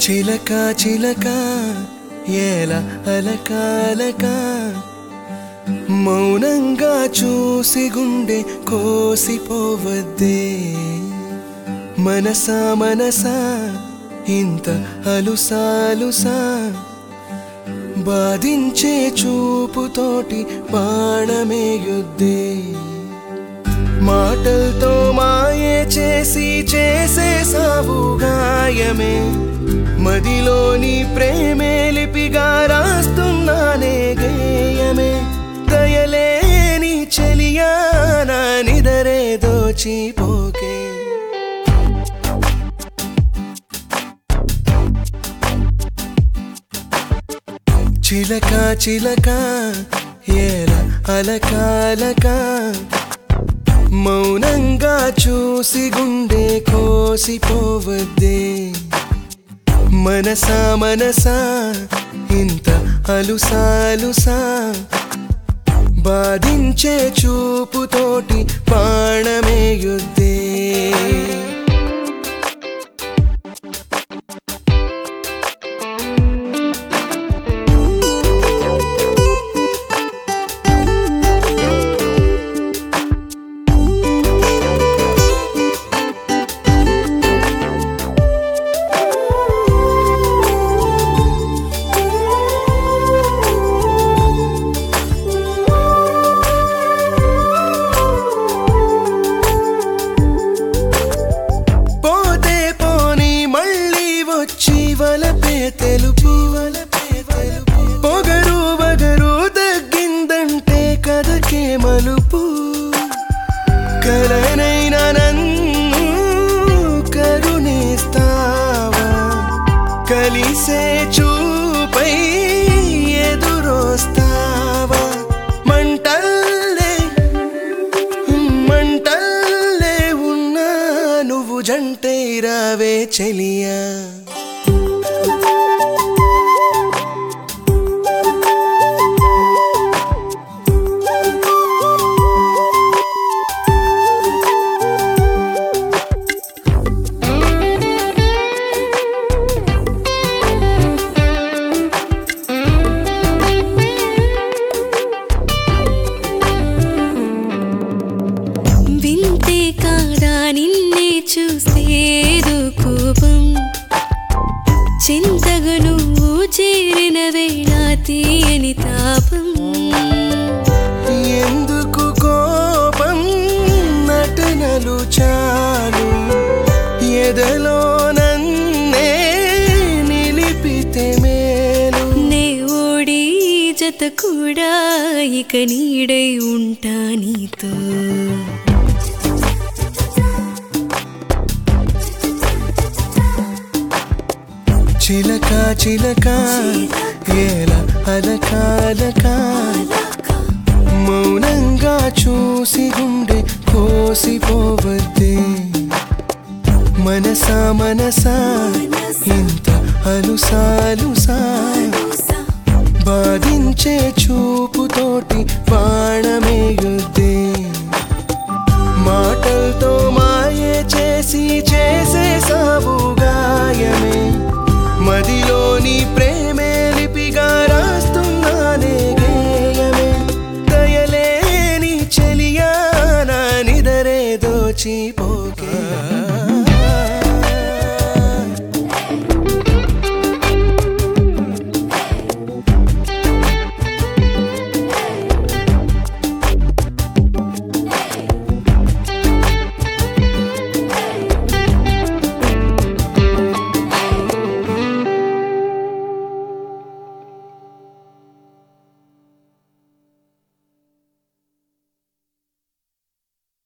చిలక చిలక ఏల అలక అలక మౌనంగా చూసి గుండె కోసిపోవద్దే మనసా మనసా ఇంత అలుసాలుసా బాధించే చూపుతోటి బాణమేయుద్దే మాటలతో మాయే చేసి చేసే సావు గాయమే మదిలోని ప్రేమే లిపిగా రాస్తున్నానే గేయమే దయలేని చెలియా నా నిదరే దోచిపోకే చిలక చిలక ఏల అలక అలక మౌనంగా చూసి గుండె కోసిపోవద్దే మనసా మనసా ఇంత అలుసాలుసా బాధించే చూపుతోటి బాణమేయుద్దే పోతే పోని మళ్ళీ వచ్చి వలపే తెలుపు పొగరు వగరు తగ్గిందంటే కథకే మలుపు కలనైనా నన్ను కరుణిస్తావా కలిసే చూపై ఎదురొస్తావా మంటల్లే మంటల్లే ఉన్నా నువ్వు జంటై రావే చెలియా వింతే కాదా నిన్నే చూసేదు కోపం చింతగా నువ్వు చేరిన వేళ తీయని తాపం ఎందుకు కోపం నటనలు చాలు ఎదలో నన్నే నిలిపితే మేలు నే ఓడి జత కూడా ఇక నీడై ఉంటా నీతో చిలక చిలక ఏల అలక అలక మౌనంగా చూసి గుండె కోసిపోవద్దే మనసా మనసా ఇంత అలుసాలుసా బాధించే చూపుతోటి బాణమేయుద్దే మాటలతో మాయే చేసి చేసే సావు గాయమే మదిలోని ప్రేమ